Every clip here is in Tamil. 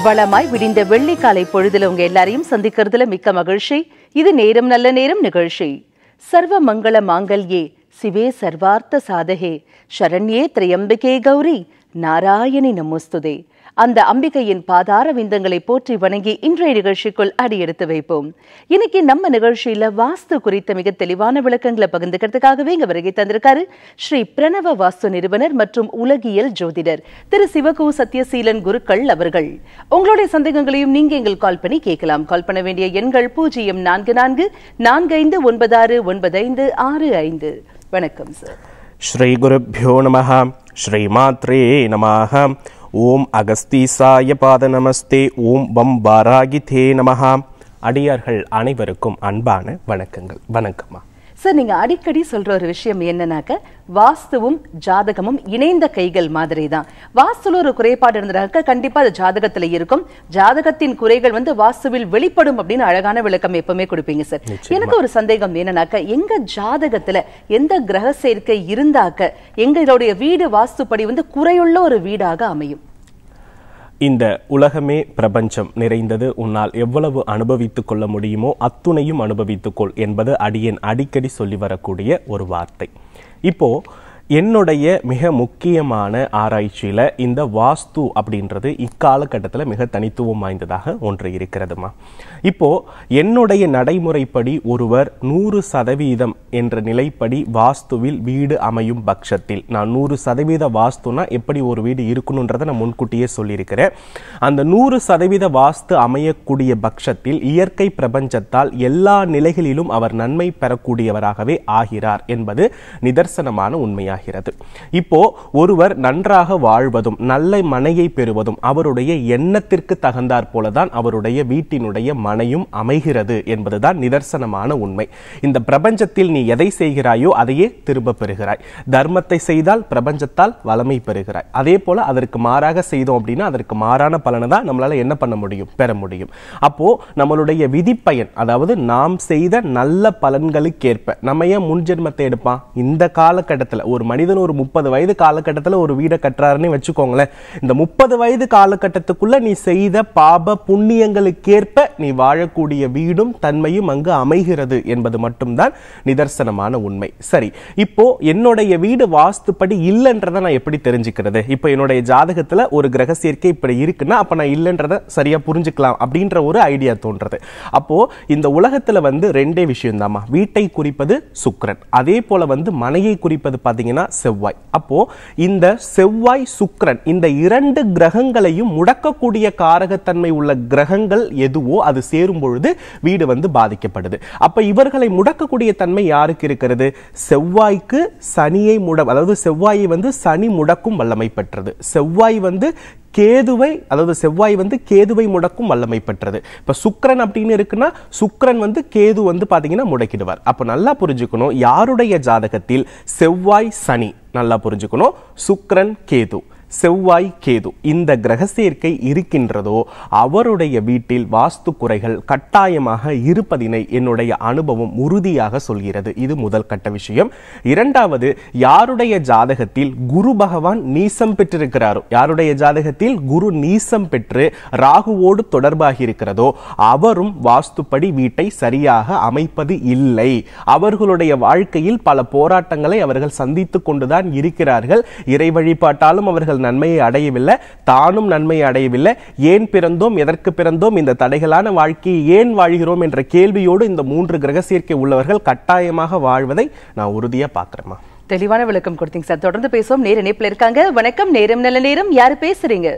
வளமாய் விடிந்த வெள்ளிக்காலை பொழுதுல உங்க எல்லாரையும் சந்திக்கிறதுல மிக்க மகிழ்ச்சி இது நேரம் நல்ல நேரம் நிகழ்ச்சி சர்வ மங்கள மாங்கல்யே சிவே சர்வார்த்த சாதகே சரண்யே திரையம்பிகே கௌரி நாராயணி நமோஸ்துதே அந்த அம்பிகையின் பாதார விந்தங்களை போற்றி வணங்கி இன்றைய நிகழ்ச்சிக்குள் அடியெடுத்து வைப்போம் இன்னைக்கு நம்ம நிகழ்ச்சியில வாஸ்து குறித்த மிக தெளிவான விளக்கங்களை பகிர்ந்துக்கிறதுக்காகவே இங்க வருகை தந்திருக்காரு ஸ்ரீ பிரணவ வாஸ்து நிறுவனர் மற்றும் உலகியல் ஜோதிடர் திரு சிவகு சத்யசீலன் குருக்கள் அவர்கள் உங்களுடைய சந்தேகங்களையும் நீங்க எங்கள் கால் பண்ணி கேட்கலாம் கால் பண்ண வேண்டிய எண்கள் பூஜ்ஜியம் நான்கு நான்கு நான்கு ஐந்து ஒன்பதாறு ஒன்பதைந்து ஆறு ஐந்து வணக்கம் சார் श्रीगुरुभ्यो नमः श्रीमात्रे नमः ஓம் அகஸ்தீசாய பாத நமஸ்தே ஓம் வம் வாராகிதே நமஹ அடியார்கள் அனைவருக்கும் அன்பான வணக்கங்கள் வணக்கம்மா சார் நீங்க அடிக்கடி சொல்ற ஒரு விஷயம் என்னன்னாக்க வாஸ்துவும் ஜாதகமும் இணைந்த கைகள் மாதிரி தான் வாஸ்துல ஒரு குறைபாடு இருந்தனாக்க கண்டிப்பா அது ஜாதகத்துல இருக்கும் ஜாதகத்தின் குறைகள் வந்து வாஸ்துவில் வெளிப்படும் அப்படின்னு அழகான விளக்கம் எப்பவுமே கொடுப்பீங்க சார் எனக்கு ஒரு சந்தேகம் என்னன்னாக்க எங்க ஜாதகத்துல எந்த கிரக சேர்க்கை இருந்தாக்க எங்களுடைய வீடு வாஸ்துப்படி வந்து குறையுள்ள ஒரு வீடாக அமையும் இந்த உலகமே பிரபஞ்சம் நிறைந்தது உன்னால் எவ்வளவு அனுபவித்துக் கொள்ள முடியுமோ அத்துணையும் அனுபவித்துக்கொள் என்பது அடியேன் அடிக்கடி சொல்லி வரக்கூடிய ஒரு வார்த்தை இப்போ என்னுடைய மிக முக்கியமான ஆராய்ச்சியில இந்த வாஸ்து அப்படின்றது இக்காலகட்டத்தில் மிக தனித்துவம் வாய்ந்ததாக ஒன்று இருக்கிறதுமா இப்போ என்னுடைய நடைமுறைப்படி ஒருவர் நூறு சதவீதம் என்ற நிலைப்படி வாஸ்துவில் வீடு அமையும் பட்சத்தில் நான் நூறு சதவீத வாஸ்துனா எப்படி ஒரு வீடு இருக்கணுன்றதை நான் முன்கூட்டியே சொல்லியிருக்கிறேன் அந்த நூறு சதவீத வாஸ்து அமையக்கூடிய பட்சத்தில் இயற்கை பிரபஞ்சத்தால் எல்லா நிலைகளிலும் அவர் நன்மை பெறக்கூடியவராகவே ஆகிறார் என்பது நிதர்சனமான உண்மையாகிறது இப்போ ஒருவர் நன்றாக வாழ்வதும் நல்ல மனையை பெறுவதும் அவருடைய எண்ணத்திற்கு தகுந்தாற் போலதான் அவருடைய வீட்டினுடைய மனையும் அமைகிறது என்பதுதான் நிதர்சனமான உண்மை இந்த பிரபஞ்சத்தில் நீ எதை செய்கிறாயோ அதையே திரும்ப பெறுகிறாய் தர்மத்தை செய்தால் பிரபஞ்சத்தால் வளமை பெறுகிறாய் அதே போல அதற்கு மாறாக செய்தோம் அப்படின்னா அதற்கு மாறான பலனை தான் நம்மளால என்ன பண்ண முடியும் பெற முடியும் அப்போ நம்மளுடைய விதிப்பயன் அதாவது நாம் செய்த நல்ல பலன்களுக்கேற்ப நம்ம ஏன் முன்ஜென்மத்தை எடுப்பான் இந்த காலகட்டத்தில் ஒரு மனிதன் ஒரு முப்பது வயது காலகட்டத்தில் ஒரு வீடை கட்டுறாருன்னு வச்சுக்கோங்களேன் இந்த முப்பது வயது காலகட்டத்துக்குள்ள நீ செய்த பாப புண்ணியங்களுக்கேற்ப நீ வாழக்கூடிய வீடும் தன்மையும் அங்கு அமைகிறது என்பது மட்டும்தான் நிதர்சனமான உண்மை சரி இப்போ என்னுடைய வீடு வாஸ்துப்படி இல்லைன்றதை நான் எப்படி தெரிஞ்சுக்கிறது இப்போ என்னுடைய ஜாதகத்துல ஒரு கிரக சேர்க்கை இப்படி இருக்குன்னா அப்ப நான் இல்லைன்றதை சரியா புரிஞ்சுக்கலாம் அப்படின்ற ஒரு ஐடியா தோன்றது அப்போ இந்த உலகத்துல வந்து ரெண்டே விஷயம் தாமா வீட்டை குறிப்பது சுக்கிரன் அதே போல வந்து மனையை குறிப்பது பாத்தீங்கன்னா செவ்வாய் அப்போ இந்த செவ்வாய் சுக்கிரன் இந்த இரண்டு கிரகங்களையும் முடக்கக்கூடிய காரகத்தன்மை உள்ள கிரகங்கள் எதுவோ அது சேரும் பொழுது வீடு வந்து பாதிக்கப்படுது அப்ப இவர்களை முடக்கக்கூடிய தன்மை யாருக்கு இருக்கிறது செவ்வாய்க்கு சனியை முட அதாவது செவ்வாயை வந்து சனி முடக்கும் வல்லமை பெற்றது செவ்வாய் வந்து கேதுவை அதாவது செவ்வாய் வந்து கேதுவை முடக்கும் வல்லமை பெற்றது இப்ப சுக்கிரன் அப்படின்னு இருக்குன்னா சுக்கிரன் வந்து கேது வந்து பாத்தீங்கன்னா முடக்கிடுவார் அப்ப நல்லா புரிஞ்சுக்கணும் யாருடைய ஜாதகத்தில் செவ்வாய் சனி நல்லா புரிஞ்சுக்கணும் சுக்கிரன் கேது செவ்வாய் கேது இந்த கிரக சேர்க்கை இருக்கின்றதோ அவருடைய வீட்டில் வாஸ்து குறைகள் கட்டாயமாக இருப்பதினை என்னுடைய அனுபவம் உறுதியாக சொல்கிறது இது முதல் கட்ட விஷயம் இரண்டாவது யாருடைய ஜாதகத்தில் குரு பகவான் நீசம் பெற்றிருக்கிறாரோ யாருடைய ஜாதகத்தில் குரு நீசம் பெற்று ராகுவோடு தொடர்பாகி இருக்கிறதோ அவரும் வாஸ்துப்படி வீட்டை சரியாக அமைப்பது இல்லை அவர்களுடைய வாழ்க்கையில் பல போராட்டங்களை அவர்கள் சந்தித்துக் கொண்டுதான் இருக்கிறார்கள் இறை வழிபாட்டாலும் அவர்கள் நன்மையை அடையவில்லை தானும் நன்மையை அடையவில்லை ஏன் பிறந்தோம் எதற்கு பிறந்தோம் இந்த தடைகளான வாழ்க்கையை ஏன் வாழ்கிறோம் என்ற கேள்வியோடு இந்த மூன்று கிரக சேர்க்கை உள்ளவர்கள் கட்டாயமாக வாழ்வதை நான் உறுதியா பார்க்கிறேம்மா தெளிவான விளக்கம் கொடுத்தீங்க சார் தொடர்ந்து பேசுவோம் நேர இணைப்புல இருக்காங்க வணக்கம் நேரம் நல்ல நேரம் யாரு பேசுறீங்க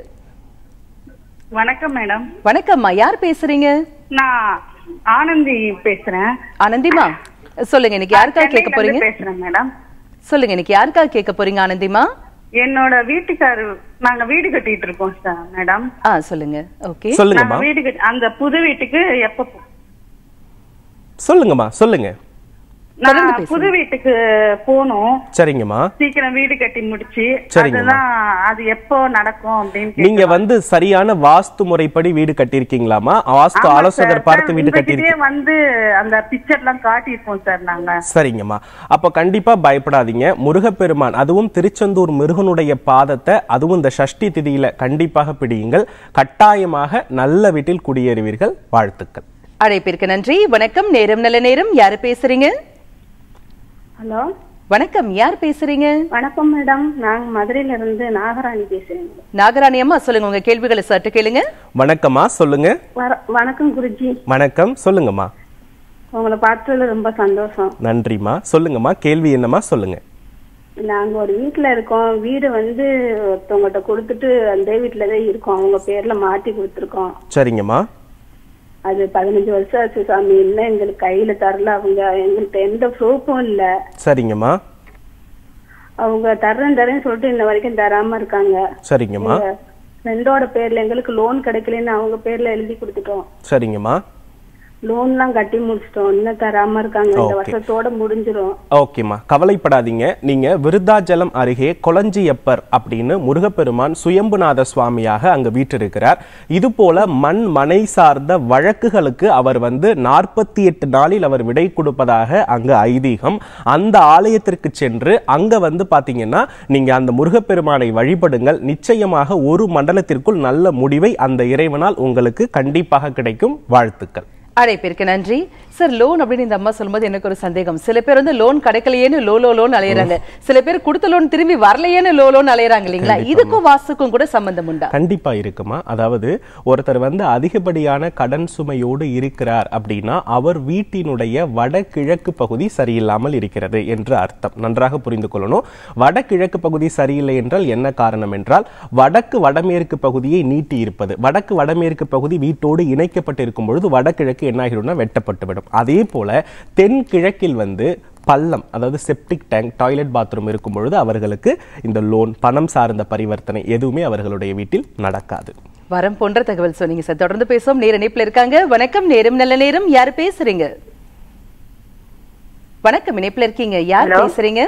வணக்கம் மேடம் வணக்கம்மா யார் பேசுறீங்க நான் ஆனந்தி பேசுறேன் ஆனந்திமா சொல்லுங்க இன்னைக்கு யாருக்காக கேட்க சென்னையில போறீங்க இருந்து பேசுறேன் மேடம் சொல்லுங்க இன்னைக்கு யாருக்காக கேட்க போறீங்க ஆனந்திமா என்னோட வீட்டுக்காரு நாங்க வீடு கட்டிட்டு இருக்கோம் சார் மேடம் ஆ சொல்லுங்க ஓகே சொல்லுங்கம்மா நாங்க வீடு கட்டி அந்த புது வீட்டுக்கு எப்ப போ- சொல்லுங்கம்மா சொல்லுங்க தொடர்ந்து நான் பேசுங்க. புது வீட்டுக்கு போகணும் சரிங்கம்மா சீக்கிரம் வீடு கட்டி முடிச்சு சரிங்கம்மா. அதுதான் அது எப்போ நடக்கும் அப்படின்னு நீங்க வந்து சரியான வாஸ்து முறைப்படி வீடு கட்டியிருக்கீங்களாமா வாஸ்து ஆமா ஆலோசகர் சார். பார்த்து வீடு உங்ககிட்டயே கட்டியிருக்கீங்க வந்து அந்த பிக்சர் எல்லாம் காட்டியிருப்போம் சார் நாங்க சரிங்கம்மா அப்ப கண்டிப்பா பயப்படாதீங்க முருகப்பெருமான் அதுவும் திருச்செந்தூர் முருகனுடைய பாதத்தை அதுவும் இந்த சஷ்டி திதியில கண்டிப்பாக பிடியுங்கள் கட்டாயமாக நல்ல வீட்டில் குடியேறுவீர்கள் வாழ்த்துக்கள் அழைப்பிற்கு நன்றி வணக்கம் நேரம் நல்ல நேரம் யாரு பேசுறீங்க ஹலோ வணக்கம் யார் பேசுறீங்க வணக்கம் மேடம் நாங்க மதுரையில இருந்து நாகராணி பேசுறேன் நாகராணி அம்மா சொல்லுங்க உங்க கேள்விகளை சற்று கேளுங்க வணக்கம்மா சொல்லுங்க வர- வணக்கம் குருஜி வணக்கம் சொல்லுங்கம்மா உங்களை பார்த்ததுல ரொம்ப சந்தோஷம் நன்றிம்மா சொல்லுங்கம்மா கேள்வி என்னம்மா சொல்லுங்க நாங்க ஒரு வீட்ல இருக்கோம் வீடு வந்து ஒருத்தவங்ககிட்ட கொடுத்துட்டு அந்த வீட்டுல தான் இருக்கோம் அவங்க பேர்ல மாத்தி கொடுத்துருக்கோம் சரிங்கம்மா அது பதினஞ்சு வருஷம் ஆச்சு சாமி இன்னும் எங்களுக்கு கையில தரல அவங்க எங்கள்கிட்ட எந்த ப்ரூஃபும் இல்ல சரிங்கம்மா அவங்க தர்றேன் தரேன்னு சொல்லிட்டு இன்ன வரைக்கும் தராம இருக்காங்க சரிங்கம்மா எங்க ஃப்ரெண்டோட பேர்ல எங்களுக்கு லோன் கிடைக்கலன்னு அவங்க பேர்ல எழுதி கொடுத்துட்டோம் சரிங்கம்மா லோன்லாம் கட்டி முடிச்சிட்டோம் இன்னும் தராம இருக்காங்க இந்த Okay. வருஷத்தோட முடிஞ்சிரும் ஓகேம்மா கவலைப்படாதீங்க நீங்க விருத்தாச்சலம் அருகே கொளஞ்சியப்பர் அப்படின்னு முருகப்பெருமான் சுயம்புநாத சுவாமியாக அங்க வீற்றிருக்கிறார் இது போல மண் மனை சார்ந்த வழக்குகளுக்கு அவர் வந்து நாற்பத்தி எட்டு நாளில் அவர் விடை கொடுப்பதாக அங்க ஐதீகம் அந்த ஆலயத்திற்கு சென்று அங்க வந்து பாத்தீங்கன்னா நீங்க அந்த முருகப்பெருமானை வழிபடுங்கள் நிச்சயமாக ஒரு மண்டலத்திற்குள் நல்ல முடிவை அந்த இறைவனால் உங்களுக்கு கண்டிப்பாக கிடைக்கும் வாழ்த்துக்கள் அழைப்பிற்கு நன்றி சார் லோன் அப்படின்னு இந்த அம்மா சொல்லும்போது எனக்கு ஒரு சந்தேகம் சில பேர் வந்து லோன் கிடைக்கலையேன்னு லோ லோ லோன் அலையறாங்க சில பேர் கொடுத்த லோன் திரும்பி வரலையேன்னு லோ லோன் அலையறாங்க இல்லைங்களா இதுக்கும் வாஸ்துக்கும் கூட சம்பந்தம் உண்டா கண்டிப்பா இருக்குமா அதாவது ஒருத்தர் வந்து அதிகப்படியான கடன் சுமையோடு இருக்கிறார் அப்படின்னா அவர் வீட்டினுடைய வடகிழக்கு பகுதி சரியில்லாமல் இருக்கிறது என்று அர்த்தம் நன்றாக புரிந்து கொள்ளணும் வடகிழக்கு பகுதி சரியில்லை என்றால் என்ன காரணம் என்றால் வடக்கு வடமேற்கு பகுதியை நீட்டி இருப்பது வடக்கு வடமேற்கு பகுதி வீட்டோடு இணைக்கப்பட்டிருக்கும் பொழுது வடகிழக்கு என்ன ஆகிடும்னா வெட்டப்பட்டுவிடும் அதே போல தென்கிழக்கில் வந்து பள்ளம் அதாவது செப்டிக் டேங்க் டாய்லெட் பாத்ரூம் இருக்கும் பொழுது அவர்களுக்கு இந்த லோன் பணம் சார்ந்த பரிவர்த்தனை எதுவுமே அவர்களுடைய வீட்டில் நடக்காது வரம் போன்ற தகவல் சொன்னீங்க சார் தொடர்ந்து பேசுவோம் நேர இணைப்புல இருக்காங்க வணக்கம் நேரம் நல்ல நேரம் யார் பேசுறீங்க வணக்கம் இணைப்புல இருக்கீங்க யார் Hello. பேசுறீங்க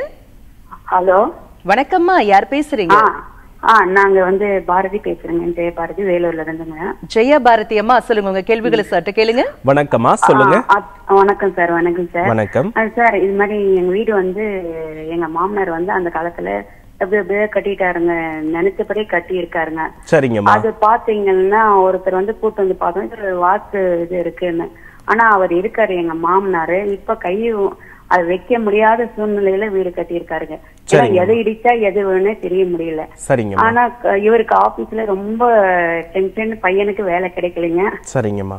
ஹலோ வணக்கம்மா யார் பேசுறீங்க ஆ ஆ நாங்க வந்து பாரதி பேசுறேங்க என் பேர் பாரதி வேலூர்ல இருந்துங்க ஜெயா பாரதி அம்மா சொல்லுங்க உங்க கேள்விகளை சற்று கேளுங்க வணக்கம்மா சொல்லுங்க ஆ, ஆ, வணக்கம் சார் வணக்கம் சார் வணக்கம் அது சார் இது மாதிரி எங்க வீடு வந்து எங்க மாமனார் வந்து அந்த காலத்துல எப்படி எப்படியோ கட்டிட்டாருங்க நினைச்சபடி கட்டி இருக்காருங்க சரிங்கம்மா அது பாத்தீங்கன்னா ஒருத்தர் வந்து கூட்டு வந்து பார்த்தோம் இது வாஸ்து இது இருக்குன்னு ஆனா அவர் இருக்காரு எங்க மாமனாரு இப்ப கை அது வைக்க முடியாத சூழ்நிலையில வீடு கட்டி இருக்காருங்க ஏன்னா சரிங்க. எது இடிச்சா எது வேணும்னே தெரிய முடியல சரிங்கம்மா ஆனா க- இவருக்கு ஆபீஸ்ல ரொம்ப டென்ஷன் பையனுக்கு வேலை கிடைக்கலைங்க சரிங்கம்மா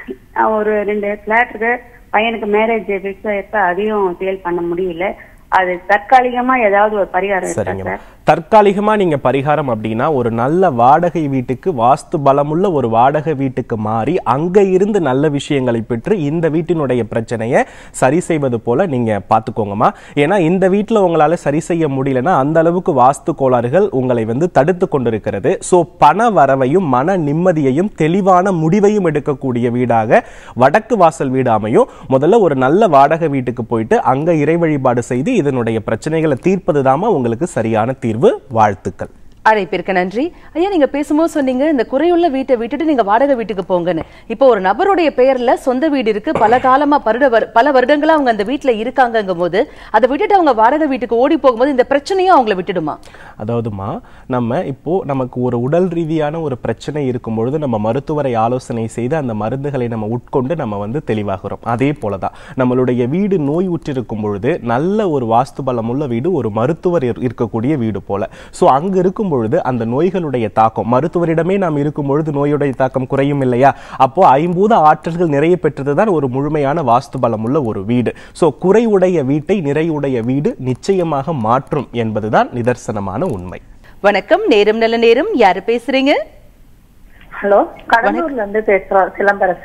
ஒரு ரெண்டு பிளாட் இருக்கு பையனுக்கு மேரேஜ் ஃபிக்ஸ் ஆயிருப்ப அதையும் சேல் பண்ண முடியல அது தற்காலிகமா ஏதாவது ஒரு பரிகாரம் இருக்கா சரிங்கம்மா சார் தற்காலிகமா நீங்க பரிகாரம் அப்படின்னா ஒரு நல்ல வாடகை வீட்டுக்கு வாஸ்து பலமுள்ள ஒரு வாடகை வீட்டுக்கு மாறி அங்க இருந்து நல்ல விஷயங்களை பெற்று இந்த வீட்டினுடைய பிரச்சனையை சரி செய்வது போல நீங்க பாத்துக்கோங்கம்மா ஏன்னா இந்த வீட்டுல உங்களால சரி செய்ய முடியலன்னா அந்த அளவுக்கு வாஸ்து கோளாறுகள் உங்களை வந்து தடுத்து கொண்டிருக்கிறது சோ பண வரவையும் மன நிம்மதியையும் தெளிவான முடிவையும் எடுக்கக்கூடிய வீடாக வடக்கு வாசல் வீடு அமையும் முதல்ல ஒரு நல்ல வாடகை வீட்டுக்கு போயிட்டு அங்க இறை வழிபாடு செய்து இதனுடைய பிரச்சனைகளை தீர்ப்பதுதாம்மா உங்களுக்கு சரியான தீர்வு வாழ்த்துக்கள் அழைப்பிற்கு நன்றி ஐயா நீங்க பேசும்போது சொன்னீங்க இந்த குறையுள்ள வீட்டை விட்டுட்டு நீங்க வாடகை வீட்டுக்கு போங்கன்னு இப்போ ஒரு நபருடைய பெயர்ல சொந்த வீடு இருக்கு பல காலமா பருட வரு- பல வருடங்களா அவங்க அந்த வீட்டுல இருக்காங்கங்கும் போது அதை விட்டுட்டு அவங்க வாடகை வீட்டுக்கு ஓடி போகும்போது இந்த பிரச்சனையும் அவங்கள விட்டுடுமா அதாவதுமா நம்ம இப்போ நமக்கு ஒரு உடல் ரீதியான ஒரு பிரச்சனை இருக்கும் பொழுது நம்ம மருத்துவரை ஆலோசனை செய்து அந்த மருந்துகளை நம்ம உட்கொண்டு நம்ம வந்து தெளிவாகிறோம் அதே போலதான் நம்மளுடைய வீடு நோய் உற்றிருக்கும் பொழுது நல்ல ஒரு வாஸ்து பலமுள்ள வீடு ஒரு மருத்துவர் இரு- இருக்கக்கூடிய வீடு போல சோ அங்க இருக்கும் பொழுது அந்த நோய்களுடைய தாக்கம் மருத்துவரிடமே நாம் இருக்கும் பொழுது நோயுடைய தாக்கம் குறையும் இல்லையா அப்போ ஐம்பூத ஆற்றல்கள் நிறைய பெற்றதுதான் ஒரு முழுமையான வாஸ்து பலமுள்ள ஒரு வீடு சோ குறைவுடைய வீட்டை நிறையுடைய வீடு நிச்சயமாக மாற்றும் என்பதுதான் நிதர்சனமான உண்மை வணக்கம் நேரம் நல்ல நேரம் யாரு பேசுறீங்க ஹலோ கடலூர்ல இருந்து பேசுறோம் சிலம்பரசி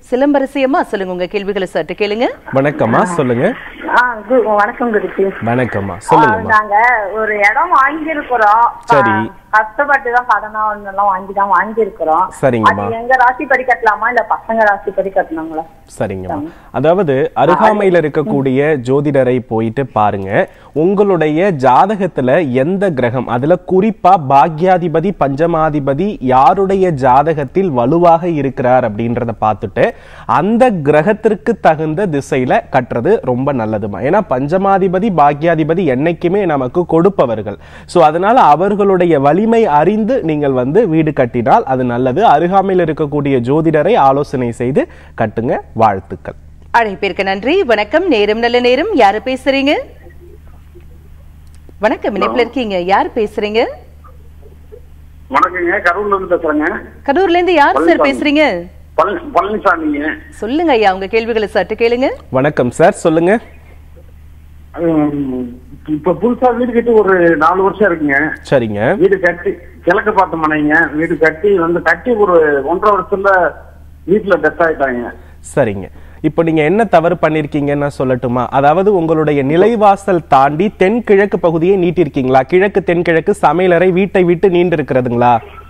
சிலம்பரசி அம்மா சொல்லுங்க உங்க கேள்விகளை சற்று கேளுங்க வணக்கம்மா சொல்லுங்க ஆ, கு- வணக்கம் குருஜி வணக்கம்மா சொல்லுங்கம்மா நாங்க ஒரு இடம் வாங்கியிருக்கிறோம் சரி. கஷ்டப்பட்டு தான் கடனா ஒண்ணெல்லாம் வாங்கி தான் வாங்கியிருக்கிறோம் சரிங்கம்மா. அது எங்க ராசி படி கட்டலாமா இல்ல பசங்க ராசி படி கட்டணுங்களா சரிங்கம்மா அதாவது அருகாமையில் இருக்கக்கூடிய ஜோதிடரை போயிட்டு பாருங்க உங்களுடைய ஜாதகத்துல எந்த கிரகம் அதுல குறிப்பா பாக்யாதிபதி பஞ்சமாதிபதி யாருடைய ஜாதகத்தில் வலுவாக இருக்கிறார் அப்படின்றத பார்த்துட்டு அந்த கிரகத்திற்கு தகுந்த திசையில கட்டுறது ரொம்ப நல்லதுமா ஏன்னா பஞ்சமாதிபதி பாக்யாதிபதி என்னைக்குமே நமக்கு கொடுப்பவர்கள் சோ அதனால அவர்களுடைய வலிமை அறிந்து நீங்கள் வந்து வீடு கட்டினால் அது நல்லது அருகாமையில் இருக்கக்கூடிய ஜோதிடரை ஆலோசனை செய்து கட்டுங்க வாழ்த்துக்கள் அழைப்பிற்கு நன்றி வணக்கம் நேரம் நல்ல நேரம் யாரு பேசுறீங்க வணக்கம் இணைப்புல இருக்கீங்க யார் பேசுறீங்க வணக்கங்க கரூர்ல இருந்து பேசுறேங்க கடூர்ல இருந்து யார் சார் பேசுறீங்க பழனி பழனிசாமிங்க சொல்லுங்க ஐயா உங்க கேள்விகளை சற்று கேளுங்க வணக்கம் சார் சொல்லுங்க ஹம், இப்ப புதுசா வீடு கட்டி ஒரு நாலு வருஷம் இருக்குங்க சரிங்க வீடு கட்டி கிழக்கு பார்த்த மனைங்க வீடு கட்டி வந்து கட்டி ஒரு ஒன்றரை வருஷத்துல வீட்டுல டெத் ஆயிட்டாங்க சரிங்க இப்போ நீங்க என்ன தவறு பண்ணிருக்கீங்கன்னு நான் சொல்லட்டுமா அதாவது உங்களுடைய நிலைவாசல் தாண்டி தென்கிழக்கு பகுதியை நீட்டிருக்கீங்களா கிழக்கு தென்கிழக்கு சமையலறை வீட்டை விட்டு நீண்டு இருக்கிறதுங்களா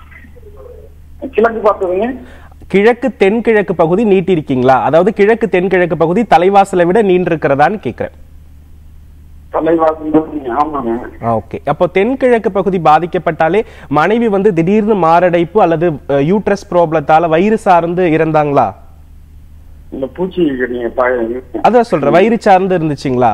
கிழக்கு பார்த்ததுங்க கிழக்கு தென்கிழக்கு பகுதி நீட்டிருக்கீங்களா அதாவது கிழக்கு தென்கிழக்கு பகுதி தலைவாசலை விட நீண்டு இருக்கிறதான்னு கேக்குறேன் தலைவாசல் ஆமாங்க ஓகே அப்போ தென்கிழக்கு பகுதி பாதிக்கப்பட்டாலே மனைவி வந்து திடீர்னு மாரடைப்பு அல்லது யூட்ரஸ் ப்ராப்ளத்தால வயிறு சார்ந்து இறந்தாங்களா இந்த பூச்சி கடிங்க பாய- அதான் சொல்றேன் வயிறு சார்ந்து இருந்துச்சுங்களா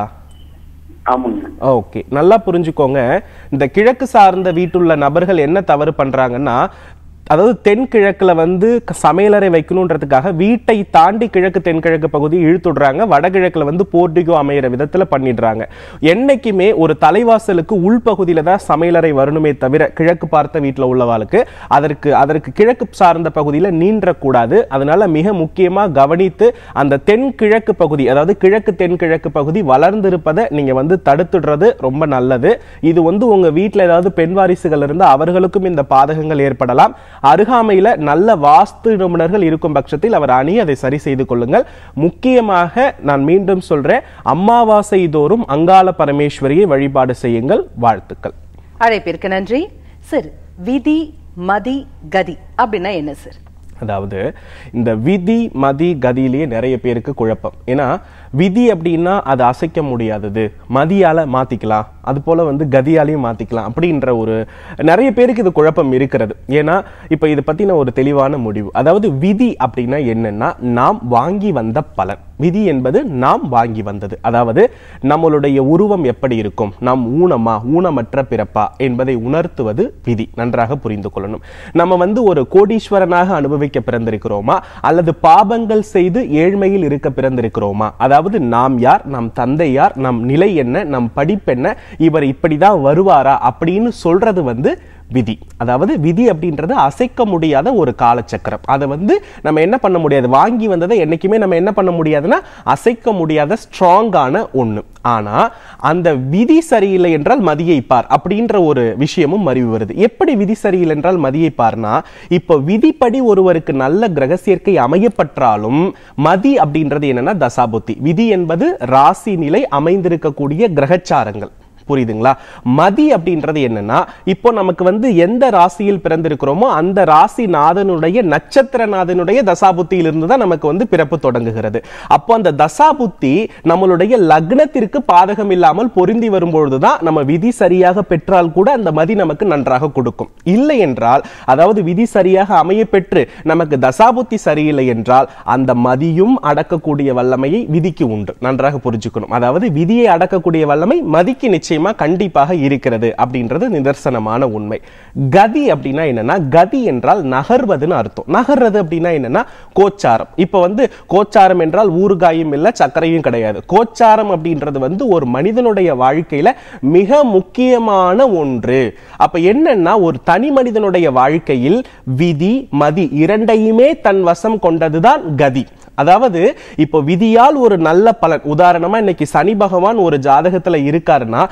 ஆமாங்க ஓகே நல்லா புரிஞ்சுக்கோங்க இந்த கிழக்கு சார்ந்த வீட்டுள்ள நபர்கள் என்ன தவறு பண்றாங்கன்னா அதாவது தென்கிழக்குல வந்து க- சமையலறை வைக்கணுன்றதுக்காக வீட்டை தாண்டி கிழக்கு தென்கிழக்கு பகுதி இழுத்துடுறாங்க வடகிழக்குல வந்து போர்டிகோ அமையிற விதத்துல பண்ணிடுறாங்க என்னைக்குமே ஒரு தலைவாசலுக்கு உள்பகுதியில தான் சமையலறை வரணுமே தவிர கிழக்கு பார்த்த வீட்டுல உள்ளவாளுக்கு அதற்கு அதற்கு கிழக்கு சார்ந்த பகுதியில நீண்டக்கூடாது அதனால மிக முக்கியமா கவனித்து அந்த தென்கிழக்கு பகுதி அதாவது கிழக்கு தென்கிழக்கு பகுதி வளர்ந்திருப்பதை நீங்க வந்து தடுத்துடுறது ரொம்ப நல்லது இது வந்து உங்க வீட்ல ஏதாவது பெண் வாரிசுகள் இருந்தா அவர்களுக்கும் இந்த பாதகங்கள் ஏற்படலாம் அருகாமையில நல்ல வாஸ்து நிபுணர்கள் இருக்கும் பட்சத்தில் அவர் அணி அதை சரி செய்து கொள்ளுங்கள் முக்கியமாக நான் மீண்டும் சொல்றேன் அமாவாசை தோறும் அங்காள பரமேஸ்வரியை வழிபாடு செய்யுங்கள் வாழ்த்துக்கள் அழைப்பிற்கு நன்றி சார் விதி மதி கதி அப்படின்னா என்ன சார் அதாவது இந்த விதி மதி கதியிலேயே நிறைய பேருக்கு குழப்பம் ஏன்னா விதி அப்படின்னா அது அசைக்க முடியாதது மதியால மாத்திக்கலாம் அது போல வந்து கதியாலையும் மாத்திக்கலாம் அப்படின்ற ஒரு நிறைய பேருக்கு இது குழப்பம் இருக்கிறது ஏன்னா இப்ப இதை பத்தின ஒரு தெளிவான முடிவு அதாவது விதி அப்படின்னா என்னன்னா நாம் வாங்கி வந்த பலன் விதி என்பது நாம் வாங்கி வந்தது அதாவது நம்மளுடைய உருவம் எப்படி இருக்கும் நாம் ஊனமா ஊனமற்ற பிறப்பா என்பதை உணர்த்துவது விதி நன்றாக புரிந்து கொள்ளணும் நம்ம வந்து ஒரு கோடீஸ்வரனாக அனுபவிக்க பிறந்திருக்கிறோமா அல்லது பாபங்கள் செய்து ஏழ்மையில் இருக்க பிறந்திருக்கிறோமா அதாவது நாம் யார் நம் தந்தை யார் நம் நிலை என்ன நம் படிப்பென்ன இவர் இப்படிதான் வருவாரா அப்படின்னு சொல்றது வந்து விதி அதாவது விதி அப்படின்றது அசைக்க முடியாத ஒரு காலச்சக்கரம் அதை வந்து நம்ம என்ன பண்ண முடியாது வாங்கி வந்ததை என்னைக்குமே நம்ம என்ன பண்ண முடியாதுன்னா அசைக்க முடியாத ஸ்ட்ராங்கான ஒண்ணு ஆனா அந்த விதி சரியில்லை என்றால் மதியை பார் அப்படின்ற ஒரு விஷயமும் மறிவு வருது எப்படி விதி சரியில்லை என்றால் மதியை பார்னா இப்போ விதிப்படி ஒருவருக்கு நல்ல கிரக சேர்க்கை அமையப்பட்டாலும் மதி அப்படின்றது என்னன்னா தசாபுத்தி விதி என்பது ராசி நிலை அமைந்திருக்கக்கூடிய கிரகச்சாரங்கள் புரியுதுங்களா மதி அப்படின்றது என்னன்னா இப்போ நமக்கு வந்து எந்த ராசியில் பிறந்திருக்கிறோமோ அந்த ராசி நாதனுடைய நட்சத்திர நாதனுடைய தசாபுத்தியில் இருந்து தான் நமக்கு வந்து பிறப்பு தொடங்குகிறது அப்போ அந்த தசாபுத்தி நம்மளுடைய லக்னத்திற்கு பாதகம் இல்லாமல் பொருந்தி வரும்பொழுதுதான் நம்ம விதி சரியாக பெற்றால் கூட அந்த மதி நமக்கு நன்றாக கொடுக்கும் இல்லை என்றால் அதாவது விதி சரியாக அமைய பெற்று நமக்கு தசாபுத்தி சரியில்லை என்றால் அந்த மதியும் அடக்கக்கூடிய வல்லமையை விதிக்கு உண்டு நன்றாக புரிஞ்சுக்கணும் அதாவது விதியை அடக்கக்கூடிய வல்லமை மதிக்கு நிச்சயமா கண்டிப்பாக இருக்கிறது அப்படின்றது நிதர்சனமான உண்மை கதி அப்படின்னா என்னன்னா கதி என்றால் நகர்வதுன்னு அர்த்தம் நகர்றது அப்படின்னா என்னன்னா கோச்சாரம் இப்ப வந்து கோச்சாரம் என்றால் ஊறுகாயும் இல்ல சர்க்கரையும் கிடையாது கோச்சாரம் அப்படின்றது வந்து ஒரு மனிதனுடைய வாழ்க்கையில மிக முக்கியமான ஒன்று அப்ப என்னன்னா ஒரு தனி மனிதனுடைய வாழ்க்கையில் விதி மதி இரண்டையுமே தன் வசம் கொண்டதுதான் கதி அதாவது இப்போ விதியால் ஒரு நல்ல பலன் உதாரணமா இன்னைக்கு சனி பகவான் ஒரு ஜாதகத்துல இருக்காருன்னா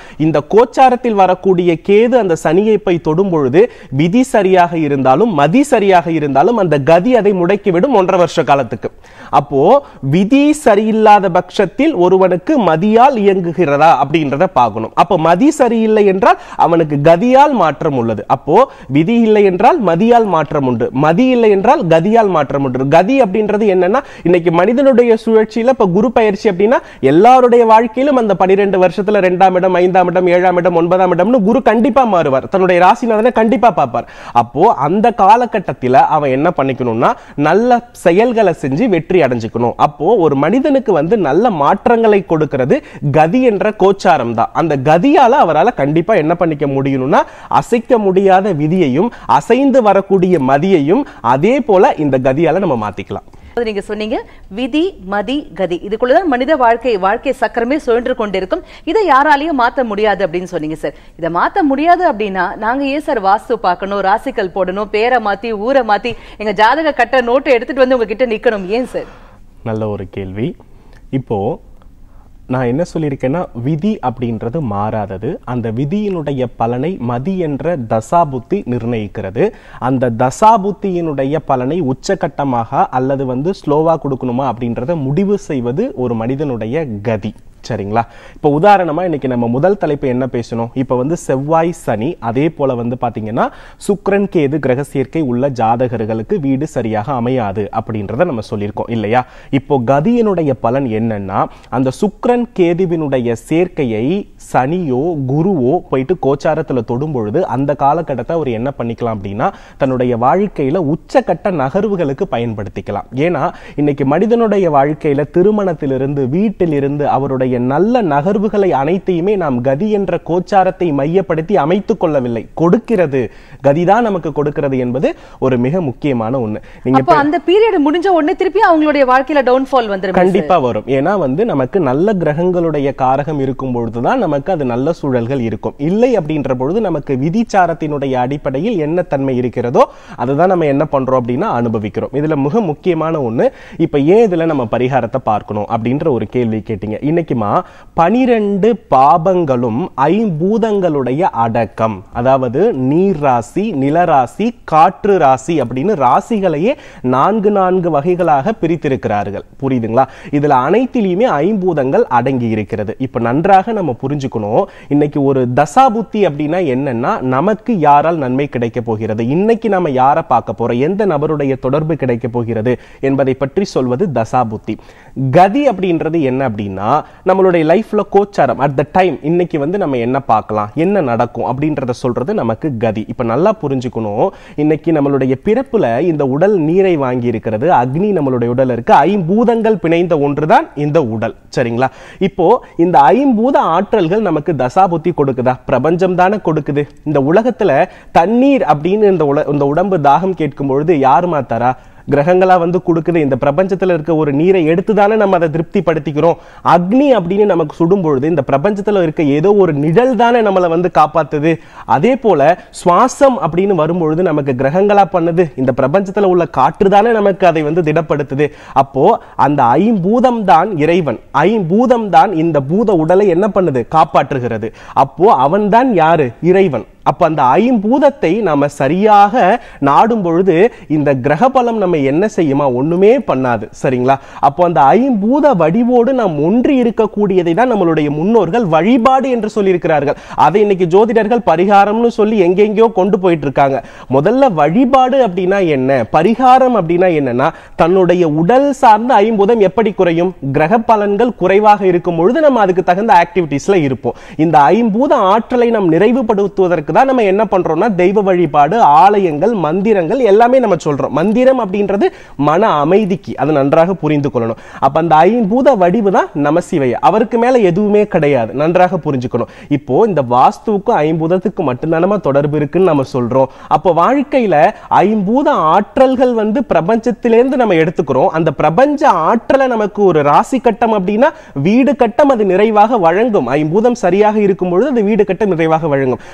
இந்த கோச்சாரத்தில் வரக்கூடிய கேது அந்த சனியை போய் தொடும் பொழுது விதி சரியாக இருந்தாலும் மதி சரியாக இருந்தாலும் அந்த கதி அதை முடக்கிவிடும் ஒன்றரை வருஷ காலத்துக்கு அப்போ விதி சரியில்லாத பட்சத்தில் ஒருவனுக்கு மதியால் இயங்குகிறதா அப்படின்றத பார்க்கணும் அப்போ மதி சரியில்லை என்றால் அவனுக்கு கதியால் மாற்றம் உள்ளது அப்போ விதி இல்லை என்றால் மதியால் மாற்றம் உண்டு மதி இல்லை என்றால் கதியால் மாற்றம் உண்டு கதி அப்படின்றது என்னன்னா இன்னைக்கு மனிதனுடைய சுழற்சியில இப்ப குரு பயிற்சி அப்படின்னா எல்லாருடைய வாழ்க்கையிலும் அந்த பனிரெண்டு வருஷத்துல ரெண்டாம் இடம் ஐந்தாம் இடம் ஏழாம் இடம் ஒன்பதாம் இடம்னு குரு கண்டிப்பா மாறுவார் தன்னுடைய ராசிநாதனை கண்டிப்பா பார்ப்பார் அப்போ அந்த காலகட்டத்தில் அவன் என்ன பண்ணிக்கணும்னா நல்ல செயல்களை செஞ்சு வெற்றி அடைஞ்சுக்கணும் அப்போ ஒரு மனிதனுக்கு வந்து நல்ல மாற்றங்களை கொடுக்கிறது கதி என்ற கோச்சாரம் தான் அந்த கதியால அவரால் கண்டிப்பா என்ன பண்ணிக்க முடியணும்னா அசைக்க முடியாத விதியையும் அசைந்து வரக்கூடிய மதியையும் அதே போல இந்த கதியால நம்ம மாத்திக்கலாம் அது நீங்க சொன்னீங்க விதி மதி கதி இதுக்குள்ளதான் மனித வாழ்க்கை வாழ்க்கை சக்கரமே சுழன்று கொண்டிருக்கும் இதை யாராலையும் மாத்த முடியாது அப்படின்னு சொன்னீங்க சார் இதை மாத்த முடியாது அப்படின்னா நாங்க ஏன் சார் வாஸ்து பார்க்கணும் ராசிக்கல் போடணும் பேரை மாத்தி ஊரை மாத்தி எங்க ஜாதக கட்ட நோட்டை எடுத்துட்டு வந்து உங்ககிட்ட நிக்கணும் ஏன் சார் நல்ல ஒரு கேள்வி இப்போ நான் என்ன சொல்லியிருக்கேன்னா விதி அப்படின்றது மாறாதது அந்த விதியினுடைய பலனை மதி என்ற தசாபுத்தி நிர்ணயிக்கிறது அந்த தசாபுத்தியினுடைய பலனை உச்சகட்டமாக அல்லது வந்து ஸ்லோவா கொடுக்கணுமா அப்படின்றத முடிவு செய்வது ஒரு மனிதனுடைய கதி சரிங்களா இப்போ உதாரணமா இன்னைக்கு நம்ம முதல் தலைப்பு என்ன பேசணும் இப்போ வந்து செவ்வாய் சனி அதே போல வந்து பாத்தீங்கன்னா சுக்கிரன் கேது கிரக சேர்க்கை உள்ள ஜாதகர்களுக்கு வீடு சரியாக அமையாது அப்படின்றத நம்ம சொல்லியிருக்கோம் இல்லையா இப்போ கதியினுடைய பலன் என்னன்னா அந்த சுக்கிரன் கேதுவினுடைய சேர்க்கையை சனியோ குருவோ போயிட்டு கோச்சாரத்துல தொடும் பொழுது அந்த காலகட்டத்தை அவர் என்ன பண்ணிக்கலாம் அப்படின்னா தன்னுடைய வாழ்க்கையில உச்சக்கட்ட நகர்வுகளுக்கு பயன்படுத்திக்கலாம் ஏன்னா இன்னைக்கு மனிதனுடைய வாழ்க்கையில திருமணத்திலிருந்து வீட்டிலிருந்து அவருடைய நல்ல நகர்வுகளை அனைத்தையுமே நாம் கதி என்ற கோச்சாரத்தை மையப்படுத்தி அமைத்துக் கொள்ளவில்லை கொடுக்கிறது கதிதான் நமக்கு கொடுக்கிறது என்பது ஒரு மிக முக்கியமான ஒண்ணு நீங்க அப்போ அந்த பீரியட் முடிஞ்ச உடனே திருப்பி அவங்களுடைய வாழ்க்கையில டவுன்ஃபால் வந்துரும் கண்டிப்பா வரும் ஏன்னா வந்து நமக்கு நல்ல கிரகங்களுடைய காரகம் இருக்கும் பொழுதுதான் நமக்கு அது நல்ல சூழல்கள் இருக்கும் இல்லை அப்படின்ற பொழுது நமக்கு விதிச்சாரத்தினுடைய அடிப்படையில் என்ன தன்மை இருக்கிறதோ அதுதான் நம்ம என்ன பண்றோம் அப்படின்னா அனுபவிக்கிறோம் இதுல மிக முக்கியமான ஒண்ணு இப்ப ஏன் இதுல நம்ம பரிகாரத்தை பார்க்கணும் அப்படின்ற ஒரு கேள்வி கேட்டீங்க இன்னைக்குமா பனிரெண்டு பாபங்களும் ஐம்பூதங்களுடைய அடக்கம் அதாவது நீர் ராசி நிலராசி காற்று ராசி அப்படின்னு ராசிகளையே நான்கு நான்கு வகைகளாக பிரித்திருக்கிறார்கள் புரியுதுங்களா இதுல அனைத்திலையுமே ஐம்பூதங்கள் அடங்கி இருக்கிறது இப்ப நன்றாக நம்ம புரிஞ்சுக்கணும் இன்னைக்கு ஒரு தசாபுத்தி அப்படின்னா என்னன்னா நமக்கு யாரால் நன்மை கிடைக்க போகிறது இன்னைக்கு நம்ம யாரை பார்க்க போறோம் எந்த நபருடைய தொடர்பு கிடைக்க போகிறது என்பதை பற்றி சொல்வது தசாபுத்தி கதி அப்படின்றது என்ன அப்படின்னா நம்மளுடைய லைஃப்ல கோச்சாரம் அட் த டைம் இன்னைக்கு வந்து நம்ம என்ன பார்க்கலாம் என்ன நடக்கும் அப்படின்றத சொல்றது நமக்கு கதி இப்ப நல்லா புரிஞ்சுக்கணும் இன்னைக்கு நம்மளுடைய பிறப்புல இந்த உடல் நீரை வாங்கி இருக்கிறது அக்னி நம்மளுடைய உடல் இருக்கு ஐம்பூதங்கள் பிணைந்த ஒன்றுதான் இந்த உடல் சரிங்களா இப்போ இந்த ஐம்பூத ஆற்றல்கள் நமக்கு தசாபுத்தி கொடுக்குதா பிரபஞ்சம் தானே கொடுக்குது இந்த உலகத்துல தண்ணீர் அப்படின்னு இந்த உல இந்த உடம்பு தாகம் கேட்கும் பொழுது யார் மாத்தாரா கிரகங்களா வந்து கொடுக்குது இந்த பிரபஞ்சத்துல இருக்க ஒரு நீரை எடுத்து தானே நம்ம அதை திருப்திப்படுத்திக்கிறோம் அக்னி அப்படின்னு நமக்கு சுடும் பொழுது இந்த பிரபஞ்சத்துல இருக்க ஏதோ ஒரு நிழல் தானே நம்மளை வந்து காப்பாத்துது அதே போல சுவாசம் அப்படின்னு வரும்பொழுது நமக்கு கிரகங்களா பண்ணுது இந்த பிரபஞ்சத்துல உள்ள காற்று தானே நமக்கு அதை வந்து திடப்படுத்துது அப்போ அந்த ஐம்பூதம் தான் இறைவன் ஐம்பூதம் தான் இந்த பூத உடலை என்ன பண்ணுது காப்பாற்றுகிறது அப்போ அவன் தான் யாரு இறைவன் அப்ப அந்த ஐம்பூதத்தை நாம சரியாக நாடும் பொழுது இந்த கிரக பலம் நம்ம என்ன செய்யுமா ஒண்ணுமே பண்ணாது சரிங்களா அப்போ அந்த ஐம்பூத வடிவோடு நாம் ஒன்றி இருக்கக்கூடியதை தான் நம்மளுடைய முன்னோர்கள் வழிபாடு என்று சொல்லியிருக்கிறார்கள் அதை இன்னைக்கு ஜோதிடர்கள் பரிகாரம்னு சொல்லி எங்கெங்கேயோ கொண்டு போயிட்டு இருக்காங்க முதல்ல வழிபாடு அப்படின்னா என்ன பரிகாரம் அப்படின்னா என்னன்னா தன்னுடைய உடல் சார்ந்த ஐம்பூதம் எப்படி குறையும் கிரக பலன்கள் குறைவாக இருக்கும் பொழுது நம்ம அதுக்கு தகுந்த ஆக்டிவிட்டீஸ்ல இருப்போம் இந்த ஐம்பூத ஆற்றலை நாம் நிறைவுபடுத்துவதற்கு தான் நம்ம என்ன பண்றோம்னா தெய்வ வழிபாடு ஆலயங்கள் மந்திரங்கள் எல்லாமே நம்ம சொல்றோம் மந்திரம் அப்படின்றது மன அமைதிக்கு அது நன்றாக புரிந்து கொள்ளணும் அப்ப அந்த ஐம்பூத வடிவு தான் நமசிவைய அவருக்கு மேல எதுவுமே கிடையாது நன்றாக புரிஞ்சுக்கணும் இப்போ இந்த வாஸ்துவுக்கும் ஐம்பூதத்துக்கு மட்டும்தானமா தொடர்பு இருக்குன்னு நம்ம சொல்றோம் அப்போ வாழ்க்கையில ஐம்பூத ஆற்றல்கள் வந்து பிரபஞ்சத்திலிருந்து நம்ம எடுத்துக்கிறோம் அந்த பிரபஞ்ச ஆற்றலை நமக்கு ஒரு ராசி கட்டம் அப்படின்னா வீடு கட்டம் அது நிறைவாக வழங்கும் ஐம்பூதம் சரியாக இருக்கும் பொழுது அது வீடு கட்டம் நிறைவாக வழங்கும் அப்ப மனித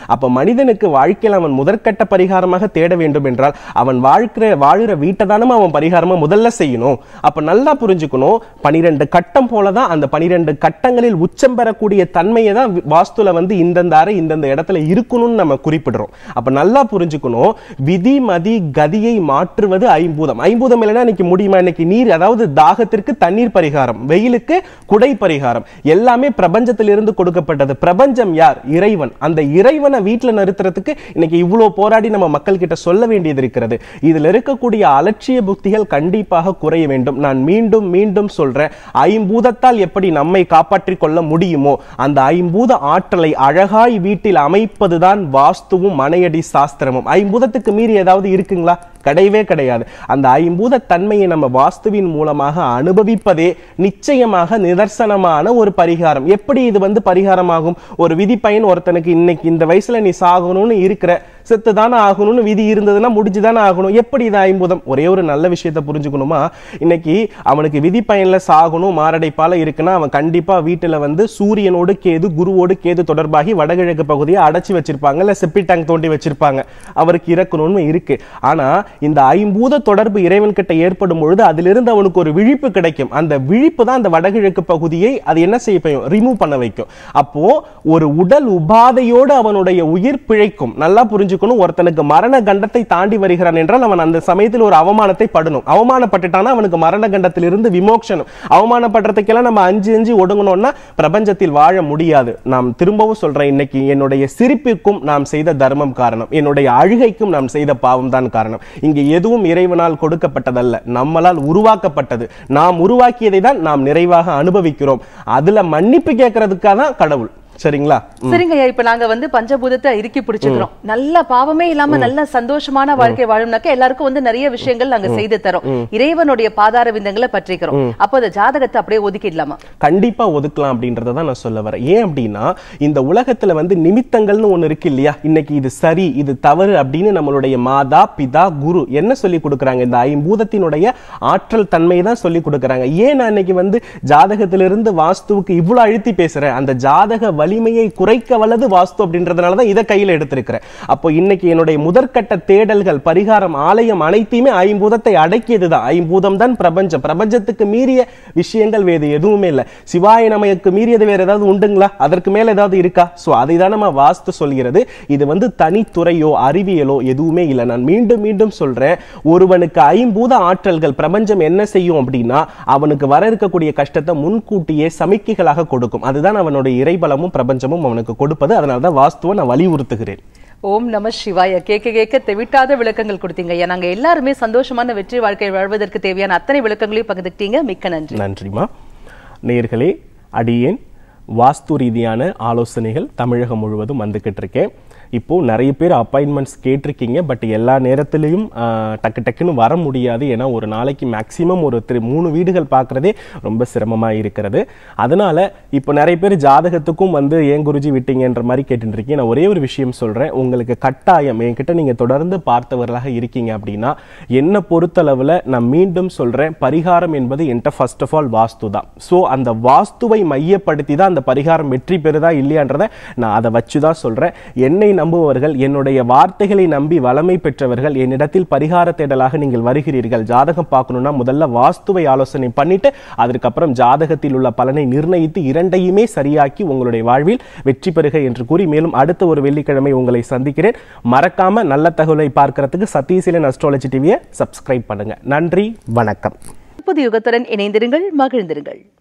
மனிதனுக்கு வாழ்க்கையில் அவன் முதற்கட்ட பரிகாரமாக தேட வேண்டும் என்றால் அவன் வாழ்க்கிற வாழுற வீட்டை தானே அவன் பரிகாரமா முதல்ல செய்யணும் அப்ப நல்லா புரிஞ்சுக்கணும் பனிரெண்டு கட்டம் போலதான் அந்த பனிரெண்டு கட்டங்களில் உச்சம் பெறக்கூடிய தன்மையை தான் வி- வாஸ்துல வந்து இந்தந்த அறை இந்தந்த இடத்துல இருக்கணும்னு நம்ம குறிப்பிடுறோம் அப்ப நல்லா புரிஞ்சுக்கணும் விதி மதி கதியை மாற்றுவது ஐம்பூதம் ஐம்பூதம் இல்லைன்னா இன்னைக்கு முடியுமா இன்னைக்கு நீர் அதாவது தாகத்திற்கு தண்ணீர் பரிகாரம் வெயிலுக்கு குடை பரிகாரம் எல்லாமே பிரபஞ்சத்திலிருந்து கொடுக்கப்பட்டது பிரபஞ்சம் யார் இறைவன் அந்த இறைவனை வீட்டுல நிறுத்துறதுக்கு இன்னைக்கு இவ்வளவு போராடி நம்ம மக்கள் கிட்ட சொல்ல வேண்டியது இருக்கிறது இதுல இருக்கக்கூடிய அலட்சிய புத்திகள் கண்டிப்பாக குறைய வேண்டும் நான் மீண்டும் மீண்டும் சொல்றேன் ஐம்பூதத்தால் எப்படி நம்மை காப்பாற்றிக் கொள்ள முடியுமோ அந்த ஐம்பூத ஆற்றலை அழகாய் வீட்டில் அமைப்பதுதான் வாஸ்துவும் மனையடி சாஸ்திரமும் ஐம்பூதத்துக்கு மீறி ஏதாவது இருக்குங்களா கிடையவே கிடையாது அந்த ஐம்பூத தன்மையை நம்ம வாஸ்துவின் மூலமாக அனுபவிப்பதே நிச்சயமாக நிதர்சனமான ஒரு பரிகாரம் எப்படி இது வந்து பரிகாரமாகும் ஒரு விதி பயன் ஒருத்தனுக்கு இன்னைக்கு இந்த வயசுல நீ சாகணும்னு இருக்கிற செத்து தானே ஆகணும்னு விதி இருந்ததுன்னா முடிஞ்சு தானே ஆகணும் எப்படி இது ஐம்பூதம் ஒரே ஒரு நல்ல விஷயத்தை புரிஞ்சுக்கணுமா இன்னைக்கு அவனுக்கு விதி பயன்ல சாகணும் மாரடைப்பால இருக்குன்னா அவன் கண்டிப்பா வீட்டுல வந்து சூரியனோடு கேது குருவோடு கேது தொடர்பாகி வடகிழக்கு பகுதியை அடைச்சி வச்சிருப்பாங்க இல்ல செப்பி டேங்க் தோண்டி வச்சிருப்பாங்க அவருக்கு இறக்கணும்னு இருக்கு ஆனா இந்த ஐம்பூத தொடர்பு இறைவன் கிட்ட ஏற்படும் பொழுது அதிலிருந்து அவனுக்கு ஒரு விழிப்பு கிடைக்கும் அந்த விழிப்பு தான் அந்த வடகிழக்கு பகுதியை அது என்ன செய்ய வைக்கும் ரிமூவ் பண்ண வைக்கும் அப்போ ஒரு உடல் உபாதையோடு அவனுடைய உயிர் பிழைக்கும் நல்லா புரிஞ்சுக்கணும் ஒருத்தனுக்கு மரண கண்டத்தை தாண்டி வருகிறான் என்றால் அவன் அந்த சமயத்தில் ஒரு அவமானத்தை படணும் அவமானப்பட்டுட்டானா அவனுக்கு மரண கண்டத்திலிருந்து விமோக்ஷனம் அவமானப்படுறதுக்கெல்லாம் நம்ம அஞ்சு அஞ்சு ஒடுங்கணும்னா பிரபஞ்சத்தில் வாழ முடியாது நாம் திரும்பவும் சொல்றேன் இன்னைக்கு என்னுடைய சிரிப்பிற்கும் நாம் செய்த தர்மம் காரணம் என்னுடைய அழுகைக்கும் நாம் செய்த பாவம் தான் காரணம் இங்கே எதுவும் இறைவனால் கொடுக்கப்பட்டதல்ல நம்மளால் உருவாக்கப்பட்டது நாம் உருவாக்கியதை தான் நாம் நிறைவாக அனுபவிக்கிறோம் அதுல மன்னிப்பு கேட்கறதுக்காக தான் கடவுள் சரிங்களா சரிங்க ஐயா இப்ப நாங்க வந்து பஞ்சபூதத்தை இறுக்கி பிடிச்சுக்கிறோம் நல்ல பாவமே இல்லாம நல்ல சந்தோஷமான வாழ்க்கை வாழும்னாக்க எல்லாருக்கும் வந்து நிறைய விஷயங்கள் நாங்க செய்து தரோம் இறைவனுடைய பாதார விந்தங்களை பற்றிக்கிறோம் அப்போ அந்த ஜாதகத்தை அப்படியே ஒதுக்கிடலாமா கண்டிப்பா ஒதுக்கலாம் அப்படின்றத தான் நான் சொல்ல வரேன் ஏன் அப்படின்னா இந்த உலகத்துல வந்து நிமித்தங்கள்னு ஒண்ணு இருக்கு இல்லையா இன்னைக்கு இது சரி இது தவறு அப்படின்னு நம்மளுடைய மாதா பிதா குரு என்ன சொல்லி கொடுக்குறாங்க இந்த ஐம்பூதத்தினுடைய ஆற்றல் தன்மையை தான் சொல்லி கொடுக்குறாங்க ஏன் நான் இன்னைக்கு வந்து ஜாதகத்திலிருந்து வாஸ்துவுக்கு இவ்வளவு அழுத்தி பேசுறேன் அந்த ஜாதக வலிமையை குறைக்க வல்லது வாஸ்து அப்படின்றதுனால தான் இதை கையில எடுத்திருக்கிறேன் அப்போ இன்னைக்கு என்னுடைய முதற்கட்ட தேடல்கள் பரிகாரம் ஆலயம் அனைத்தையுமே ஐம்பூதத்தை அடக்கியது தான் ஐம்பூதம் தான் பிரபஞ்சம் பிரபஞ்சத்துக்கு மீறிய விஷயங்கள் வேறு எதுவுமே இல்லை சிவாய நமக்கு மீறியது வேற ஏதாவது உண்டுங்களா அதற்கு மேல ஏதாவது இருக்கா சோ அதை தான் நம்ம வாஸ்து சொல்கிறது இது வந்து தனித்துறையோ அறிவியலோ எதுவுமே இல்லை நான் மீண்டும் மீண்டும் சொல்றேன் ஒருவனுக்கு ஐம்பூத ஆற்றல்கள் பிரபஞ்சம் என்ன செய்யும் அப்படின்னா அவனுக்கு வர இருக்கக்கூடிய கஷ்டத்தை முன்கூட்டியே சமிக்கைகளாக கொடுக்கும் அதுதான் அவனுடைய இறைபலமும் பிரபஞ்சமும் அவனுக்கு கொடுப்பது அதனால தான் வாஸ்துவை நான் வலியுறுத்துகிறேன் ஓம் நம சிவாய கேட்க கேட்க தெவிட்டாத விளக்கங்கள் கொடுத்தீங்க ஐயா நாங்க எல்லாருமே சந்தோஷமான வெற்றி வாழ்க்கை வாழ்வதற்கு தேவையான அத்தனை விளக்கங்களையும் பகிர்ந்துக்கிட்டீங்க மிக்க நன்றி நன்றிமா நேர்களே அடியேன் வாஸ்து ரீதியான ஆலோசனைகள் தமிழகம் முழுவதும் வந்துகிட்டு இருக்கேன் இப்போ நிறைய பேர் அப்பாயின்மெண்ட்ஸ் கேட்டிருக்கீங்க பட் எல்லா நேரத்திலையும் ஆஹ், டக்கு டக்குன்னு வர முடியாது ஏன்னா ஒரு நாளைக்கு மேக்சிமம் ஒரு திரு மூணு வீடுகள் பார்க்குறதே ரொம்ப சிரமமாக இருக்கிறது அதனால இப்போ நிறைய பேர் ஜாதகத்துக்கும் வந்து ஏன் குருஜி விட்டீங்கன்ற மாதிரி கேட்டுட்டு இருக்கீங்க நான் ஒரே ஒரு விஷயம் சொல்கிறேன் உங்களுக்கு கட்டாயம் என்கிட்ட நீங்கள் தொடர்ந்து பார்த்தவர்களாக இருக்கீங்க அப்படின்னா என்னை பொறுத்தளவில் நான் மீண்டும் சொல்கிறேன் பரிகாரம் என்பது என்கிட்ட ஃபர்ஸ்ட் ஆஃப் ஆல் வாஸ்து தான் ஸோ அந்த வாஸ்துவை மையப்படுத்தி தான் அந்த பரிகாரம் வெற்றி பெறுதா இல்லையான்றதை நான் அதை வச்சு தான் சொல்கிறேன் என்னை நம்புபவர்கள் என்னுடைய வார்த்தைகளை நம்பி வளமை பெற்றவர்கள் என்னிடத்தில் பரிகார தேடலாக நீங்கள் வருகிறீர்கள் ஜாதகம் பார்க்கணும்னா முதல்ல வாஸ்துவை ஆலோசனை பண்ணிட்டு அதற்கப்புறம் ஜாதகத்தில் உள்ள பலனை நிர்ணயித்து இரண்டையுமே சரியாக்கி உங்களுடைய வாழ்வில் வெற்றி பெறுக என்று கூறி மேலும் அடுத்த ஒரு வெள்ளிக்கிழமை உங்களை சந்திக்கிறேன் மறக்காம நல்ல தகவலை பார்க்கறதுக்கு சத்தீசிலன் அஸ்ட்ராலஜி டிவியை சப்ஸ்கிரைப் பண்ணுங்க நன்றி வணக்கம் புது யுகத்துடன் இணைந்திருங்கள் மகிழ்ந்திருங்கள்